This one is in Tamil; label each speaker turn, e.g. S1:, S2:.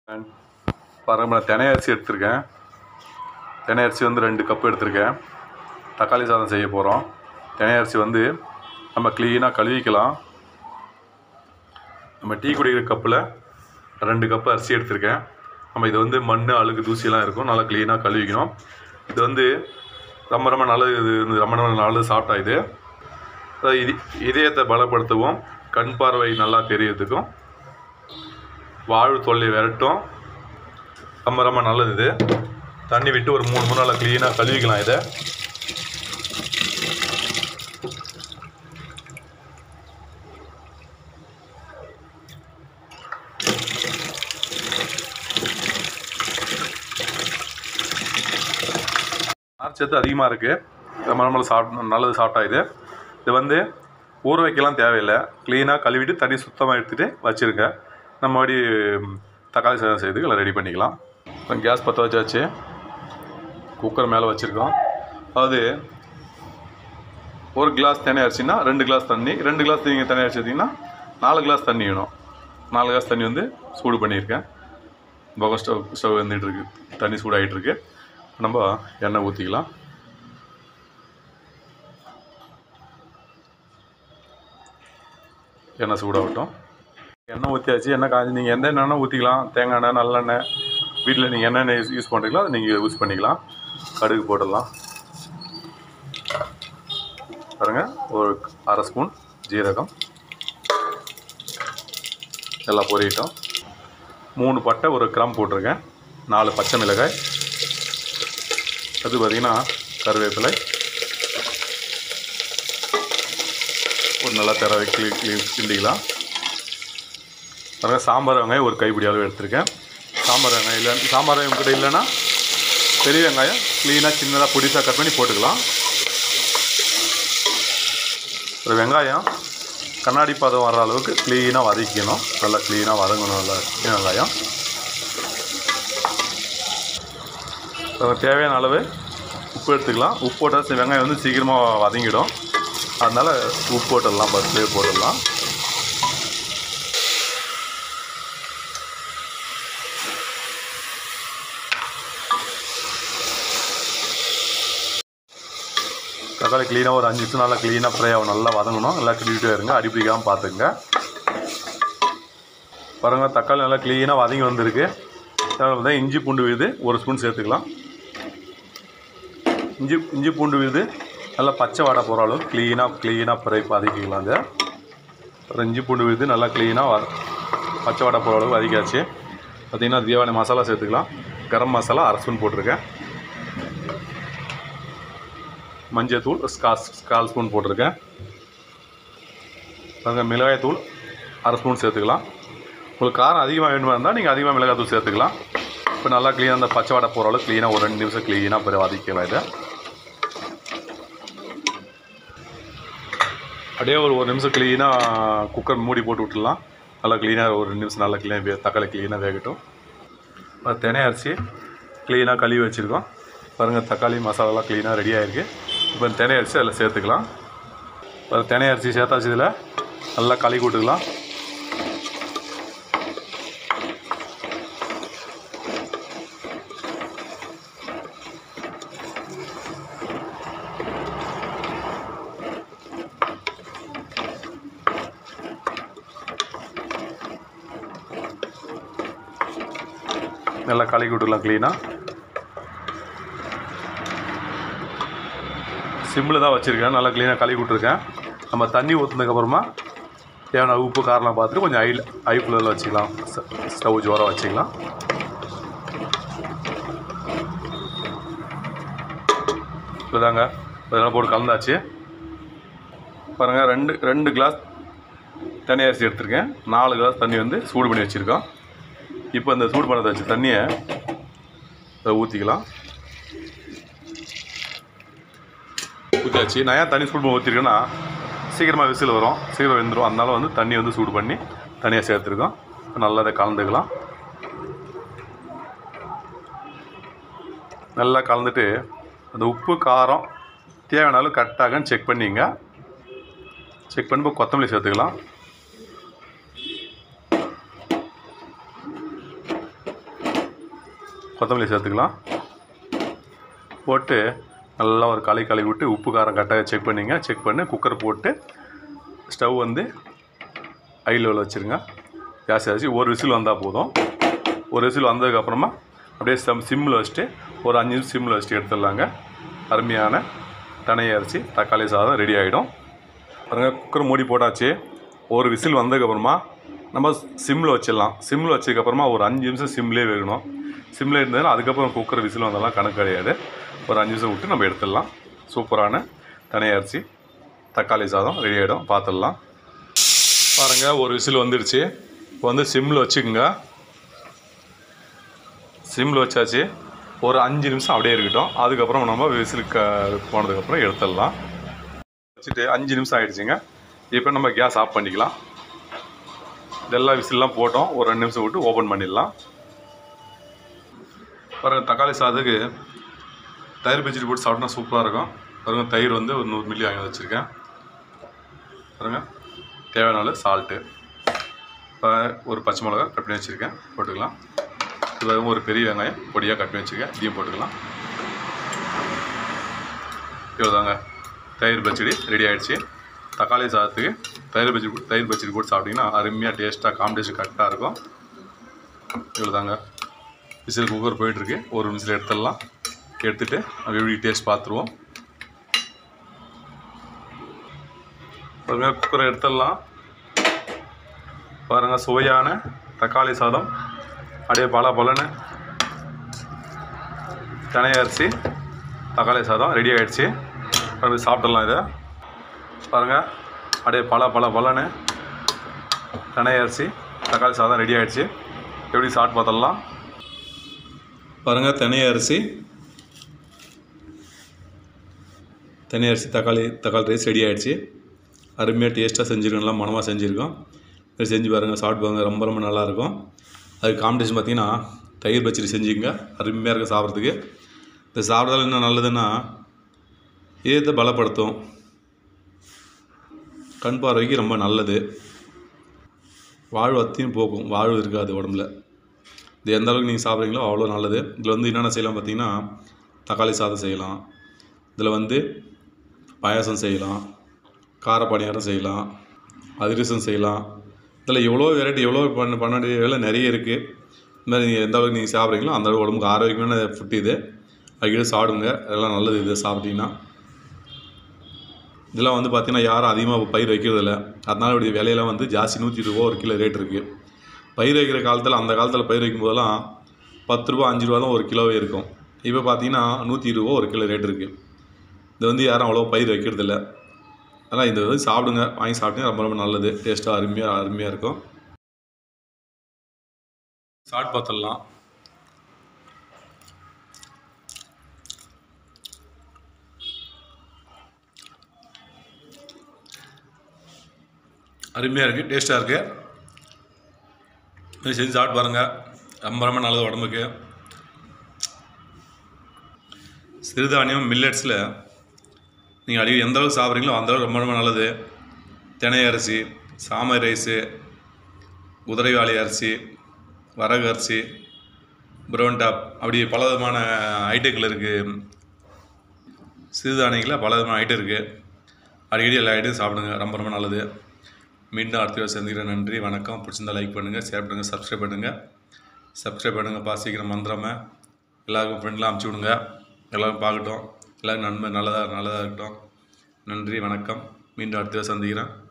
S1: பாருங்க நான் தினை அரிசி எடுத்திருக்கேன் தினை அரிசி வந்து ரெண்டு கப் எடுத்திருக்கேன் தக்காளி சாதம் செய்ய போகிறோம் தினை அரிசி வந்து நம்ம க்ளீனாக கழுவிக்கலாம் நம்ம டீ குடிக்கிற கப்பில் ரெண்டு கப்பு அரிசி எடுத்திருக்கேன் நம்ம இது வந்து மண் அழுக்கு தூசியெல்லாம் இருக்கும் நல்லா க்ளீனாக கழுவிக்கணும் இது வந்து ரொம்ப ரொம்ப நல்லது இது வந்து ரொம்ப ரொம்ப நல்லது சாப்பிட்டா இது அதாவது இது இதயத்தை பலப்படுத்தவும் கண் பார்வை நல்லா தெரியறதுக்கும் வாழ்வு தொல்லை விரட்டும் ரொம்ப ரொம்ப நல்லது இது தண்ணி விட்டு ஒரு மூணு மூணு நாள் க்ளீனாக கழுவிக்கலாம் இதை நார்ச்சத்து அதிகமாக இருக்குது ரொம்ப நம்ம சாப்பிட் நல்லது சாப்பிட்டா இது இது வந்து ஊற வைக்கலாம் தேவையில்லை க்ளீனாக கழுவிட்டு தண்ணி சுத்தமாக எடுத்துகிட்டு வச்சுருங்க நம்ம மறுபடி தக்காளி சாதம் செய்யறதுக்கு எல்லாம் ரெடி பண்ணிக்கலாம் இப்போ கேஸ் பற்ற வச்சாச்சு குக்கர் மேலே வச்சுருக்கோம் அதாவது ஒரு கிளாஸ் தண்ணி அரிசினா ரெண்டு கிளாஸ் தண்ணி ரெண்டு கிளாஸ் நீங்கள் தண்ணி அரிசி எடுத்திங்கன்னா நாலு கிளாஸ் தண்ணி வேணும் நாலு கிளாஸ் தண்ணி வந்து சூடு பண்ணியிருக்கேன் பகம் ஸ்டவ் ஸ்டவ் வந்துட்டு இருக்கு தண்ணி சூடாகிட்டு இருக்கு நம்ம எண்ணெய் ஊற்றிக்கலாம் எண்ணெய் சூடாகட்டும் எண்ணெய் ஊற்றியாச்சு எண்ணெய் காஞ்சி நீங்கள் எந்த எண்ணெய் ஊற்றிக்கலாம் தேங்காய் எண்ணெய் நல்லெண்ணெய் வீட்டில் நீங்கள் என்னென்ன யூஸ் யூஸ் பண்ணுறீங்களோ அதை நீங்கள் யூஸ் பண்ணிக்கலாம் கடுகு போடலாம் பாருங்க ஒரு அரை ஸ்பூன் ஜீரகம் எல்லாம் பொரியட்டும் மூணு பட்டை ஒரு கிராம் போட்டிருக்கேன் நாலு பச்சை மிளகாய் அது பார்த்திங்கன்னா கருவேப்பிலை ஒரு நல்லா தர கிளி கிளி கிண்டிக்கலாம் பாருங்கள் சாம்பார் வெங்காயம் ஒரு கைப்பிடி அளவு எடுத்திருக்கேன் சாம்பார் வெங்காயம் இல்லை சாம்பார் வெங்காயம் கிட்ட இல்லைன்னா பெரிய வெங்காயம் க்ளீனாக சின்னதாக பொடிசாக கட் பண்ணி போட்டுக்கலாம் ஒரு வெங்காயம் கண்ணாடி பதம் வர்ற அளவுக்கு க்ளீனாக வதக்கிக்கணும் நல்லா க்ளீனாக வதங்கணும் நல்லா சின்ன வெங்காயம் அப்புறம் தேவையான அளவு உப்பு எடுத்துக்கலாம் உப்பு போட்டால் சி- வெங்காயம் வந்து சீக்கிரமாக வதங்கிடும் அதனால் உப்பு போட்டுடலாம் ஃபஸ்ட்லேயே போட்டுடலாம் தக்காளி க்ளீனாக ஒரு அஞ்சு நிமிஷம் நல்லா க்ளீனாக ஃப்ரை ஆகும் நல்லா வதங்கணும் நல்லா கிண்டிகிட்டே இருங்க அடிப்பிடிக்காமல் பார்த்துங்க பாருங்க தக்காளி நல்லா க்ளீனாக வதங்கி வந்திருக்கு தேவைப்படுதா இஞ்சி பூண்டு விழுது ஒரு ஸ்பூன் சேர்த்துக்கலாம் இஞ்சி இஞ்சி பூண்டு விழுது நல்லா பச்சை வாடை போகிற அளவு க்ளீனாக க்ளீனாக ஃப்ரை வதக்கிக்கலாம் அதை அப்புறம் இஞ்சி பூண்டு விழுது நல்லா க்ளீனாக வத பச்சை வாடை போகிற அளவு வதக்கியாச்சு பார்த்திங்கன்னா தேவையான மசாலா சேர்த்துக்கலாம் கரம் மசாலா அரை ஸ்பூன் போட்டிருக்கேன் மஞ்சத்தூள் காஸ் கால் ஸ்பூன் போட்டிருக்கேன் பாருங்க மிளகாய் தூள் அரை ஸ்பூன் சேர்த்துக்கலாம் உங்களுக்கு காரம் அதிகமாக வேணுமா இருந்தால் நீங்கள் அதிகமாக மிளகாய் தூள் சேர்த்துக்கலாம் இப்போ நல்லா க்ளீனாக அந்த பச்சை வாடை போகிற அளவுக்கு க்ளீனாக ஒரு ரெண்டு நிமிஷம் க்ளீனாக பிறகு வதக்கலாம் இதை அப்படியே ஒரு ஒரு நிமிஷம் க்ளீனாக குக்கர் மூடி போட்டு விட்டுடலாம் நல்லா க்ளீனாக ஒரு ரெண்டு நிமிஷம் நல்லா க்ளீனாக தக்காளி க்ளீனாக வேகட்டும் அப்புறம் தினை அரிசி க்ளீனாக கழுவி வச்சுருக்கோம் பாருங்கள் தக்காளி மசாலாலாம் க்ளீனாக ரெடி ஆகிருக்கு இப்போ இந்த தினை அரிசி அதில் சேர்த்துக்கலாம் இப்போ தினை அரிசி சேர்த்தாச்சு இதில் நல்லா களி கூட்டுக்கலாம் நல்லா களி கூட்டுக்கலாம் க்ளீனாக சிம்மில் தான் வச்சுருக்கேன் நல்லா க்ளீனாக களி விட்ருக்கேன் நம்ம தண்ணி ஊற்றுனதுக்கப்புறமா தேவையான உப்பு காரெலாம் பார்த்துட்டு கொஞ்சம் ஐ ஐ ஃப்ளேரில் வச்சுக்கலாம் ஸ்ட- ஸ்டவ் ஜோராக வச்சுக்கலாம் இப்போதாங்க இதெல்லாம் போட்டு கலந்தாச்சு பாருங்கள் ரெண்டு ரெண்டு கிளாஸ் தண்ணி அரிசி எடுத்திருக்கேன் நாலு கிளாஸ் தண்ணி வந்து சூடு பண்ணி வச்சுருக்கோம் இப்போ இந்த சூடு பண்ணதை வச்ச தண்ணியை இதை ஊற்றிக்கலாம் ஊற்றியாச்சு நான் ஏன் தண்ணி சூடு பண்ணி ஊற்றிருக்கேன்னா சீக்கிரமாக விசில் வரும் சீக்கிரம் வெந்துடும் அதனால வந்து தண்ணி வந்து சூடு பண்ணி தனியாக சேர்த்துருக்கோம் இப்போ நல்லா அதை கலந்துக்கலாம் நல்லா கலந்துட்டு அந்த உப்பு காரம் தேவையான அளவு கரெக்டாகன்னு செக் பண்ணிங்க செக் பண்ணும்போது கொத்தமல்லி சேர்த்துக்கலாம் கொத்தமல்லி சேர்த்துக்கலாம் போட்டு நல்லா ஒரு களை களை விட்டு உப்பு காரம் கரெக்டாக செக் பண்ணிங்க செக் பண்ணி குக்கர் போட்டு ஸ்டவ் வந்து ஹை லெவலில் வச்சுருங்க கேஸ் வச்சு ஒரு விசில் வந்தால் போதும் ஒரு விசில் வந்ததுக்கப்புறமா அப்படியே சம் சிம்மில் வச்சுட்டு ஒரு அஞ்சு நிமிஷம் சிம்மில் வச்சுட்டு எடுத்துடலாங்க அருமையான தனையை அரிசி தக்காளி சாதம் ரெடி ஆகிடும் பாருங்க குக்கர் மூடி போட்டாச்சு ஒரு விசில் வந்ததுக்கப்புறமா நம்ம சிம்மில் வச்சிடலாம் சிம்மில் வச்சதுக்கப்புறமா ஒரு அஞ்சு நிமிஷம் சிம்லேயே வேகணும் சிம்மில் இருந்ததுன்னா அதுக்கப்புறம் குக்கர் விசில் வந்தாலும் கணக்கு கிடையாது ஒரு அஞ்சு நிமிஷம் விட்டு நம்ம எடுத்துடலாம் சூப்பரான தனி அரிசி தக்காளி சாதம் ரெடி ஆகிடும் பார்த்துடலாம் பாருங்கள் ஒரு விசில் வந்துடுச்சு இப்போ வந்து சிம்மில் வச்சுக்கோங்க சிம்மில் வச்சாச்சு ஒரு அஞ்சு நிமிஷம் அப்படியே இருக்கட்டும் அதுக்கப்புறம் நம்ம விசிலுக்கு போனதுக்கப்புறம் எடுத்துடலாம் வச்சுட்டு அஞ்சு நிமிஷம் ஆகிடுச்சிங்க இப்போ நம்ம கேஸ் ஆஃப் பண்ணிக்கலாம் இதெல்லாம் விசில்லாம் போட்டோம் ஒரு ரெண்டு நிமிஷம் விட்டு ஓப்பன் பண்ணிடலாம் பாருங்க தக்காளி சாதத்துக்கு தயிர் பச்சடி போட்டு சாப்பிட்டா சூப்பராக இருக்கும் பாருங்க தயிர் வந்து ஒரு நூறு மில்லி வாங்கி வச்சுருக்கேன் பாருங்க தேவையான அளவு சால்ட்டு இப்போ ஒரு பச்சை மிளகா கட் பண்ணி வச்சுருக்கேன் போட்டுக்கலாம் இது ஒரு பெரிய வெங்காயம் பொடியாக கட் பண்ணி வச்சுருக்கேன் இதையும் போட்டுக்கலாம் இவ்வளோதாங்க தயிர் பச்சடி ரெடி ஆகிடுச்சு தக்காளி சாதத்துக்கு தயிர் பச்சடி போட்டு- தயிர் பச்சடி போட்டு சாப்பிட்டிங்கன்னா அருமையாக டேஸ்ட்டாக காம்பினேஷன் கரெக்டாக இருக்கும் இவ்வளோதாங்க விசில் குக்கர் போயிட்டுருக்கு ஒரு விசில் எடுத்துடலாம் எடுத்துட்டு நம்ம எப்படி டேஸ்ட் பார்த்துருவோம் பாருங்க குக்கரை எடுத்துடலாம் பாருங்கள் சுவையான தக்காளி சாதம் அப்படியே பல பலன்னு தனை அரிசி தக்காளி சாதம் ரெடி ஆகிடுச்சு அப்படி சாப்பிட்டுடலாம் இதை பாருங்கள் அப்படியே பல பல பலன்னு தனை அரிசி தக்காளி சாதம் ரெடி ஆகிடுச்சு எப்படி சாப்பிட்டு பார்த்துடலாம் பாருங்கள் தனி அரிசி தனி அரிசி தக்காளி தக்காளி ரைஸ் ரெடி ஆகிடுச்சு அருமையாக டேஸ்ட்டாக செஞ்சுருக்கோம் நல்லா மனமாக செஞ்சுருக்கோம் இது செஞ்சு பாருங்கள் சாப்பிட்டு பாருங்கள் ரொம்ப ரொம்ப நல்லாயிருக்கும் அதுக்கு காம்படிஷன் பார்த்தீங்கன்னா தயிர் பச்சடி செஞ்சுங்க அருமையாக இருக்கும் சாப்பிட்றதுக்கு இந்த சாப்பிட்றதால என்ன நல்லதுன்னா இதயத்தை பலப்படுத்தும் கண் பார்வைக்கு ரொம்ப நல்லது வாழ்வு அத்தையும் போக்கும் வாழ்வு இருக்காது உடம்புல இது எந்த அளவுக்கு நீங்கள் சாப்பிட்றீங்களோ அவ்வளோ நல்லது இதில் வந்து என்னென்ன செய்யலாம் பார்த்தீங்கன்னா தக்காளி சாதம் செய்யலாம் இதில் வந்து பாயாசம் செய்யலாம் கார பணியாரம் செய்யலாம் அதிரசம் செய்யலாம் இதில் எவ்வளோ வெரைட்டி எவ்வளோ பண்ண பண்ண வேண்டிய வேலை நிறைய இருக்குது இந்த மாதிரி நீங்கள் எந்த அளவுக்கு நீங்கள் சாப்பிட்றீங்களோ அந்த அளவுக்கு உடம்புக்கு ஆரோக்கியமான ஃபுட் இது அதுக்கிட்ட சாப்பிடுங்க அதெல்லாம் நல்லது இது சாப்பிட்டீங்கன்னா இதெல்லாம் வந்து பார்த்தீங்கன்னா யாரும் அதிகமாக பயிர் வைக்கிறதில்ல அதனால இப்படி விலையெல்லாம் வந்து ஜாஸ்தி நூற்றி இருபது ரூபா ஒரு கிலோ ரேட் இருக்குது பயிர் வைக்கிற காலத்தில் அந்த காலத்தில் பயிர் வைக்கும் போதெல்லாம் பத்து ரூபா அஞ்சு ரூபா தான் ஒரு கிலோவே இருக்கும் இப்போ பார்த்தீங்கன்னா நூற்றி இருபது ரூபா ஒரு கிலோ ரேட் இருக்குது இது வந்து யாரும் அவ்வளோ பயிர் வைக்கிறதில்ல அதனால் இந்த வந்து சாப்பிடுங்க வாங்கி சாப்பிட்டீங்கன்னா ரொம்ப ரொம்ப நல்லது டேஸ்ட்டாக அருமையாக அருமையாக இருக்கும் சாப்பிட்டு பார்த்துடலாம் அருமையாக இருக்குது டேஸ்ட்டாக இருக்குது இது செஞ்சு சாப்பிட்டு பாருங்கள் ரொம்ப ரொம்ப நல்லது உடம்புக்கு சிறுதானியம் மில்லட்ஸில் நீங்கள் அடிக்கடி எந்த அளவுக்கு சாப்பிட்றீங்களோ அந்த அளவுக்கு ரொம்ப ரொம்ப நல்லது தினை அரிசி சாமை ரைஸு குதிரைவாளி அரிசி வரகு அரிசி ப்ரௌன் டாப் அப்படி பல விதமான ஐட்டங்கள் இருக்குது சிறுதானியங்களில் பல விதமான ஐட்டம் இருக்குது அடிக்கடி எல்லா ஐட்டம் சாப்பிடுங்க ரொம்ப ரொம்ப நல்லது மீண்டும் அடுத்த வீடியோ சந்திக்கிறேன் நன்றி வணக்கம் பிடிச்சிருந்தா லைக் பண்ணுங்கள் ஷேர் பண்ணுங்கள் சப்ஸ்கிரைப் பண்ணுங்கள் சப்ஸ்கிரைப் பண்ணுங்கப்பா சீக்கிரம் மந்திரம எல்லாருக்கும் ஃப்ரெண்ட்லாம் அமுச்சு விடுங்க எல்லோரும் பார்க்கட்டும் எல்லோரும் நன்மை நல்லதாக நல்லதாக இருக்கட்டும் நன்றி வணக்கம் மீண்டும் அடுத்த வீடியோ சந்திக்கிறேன்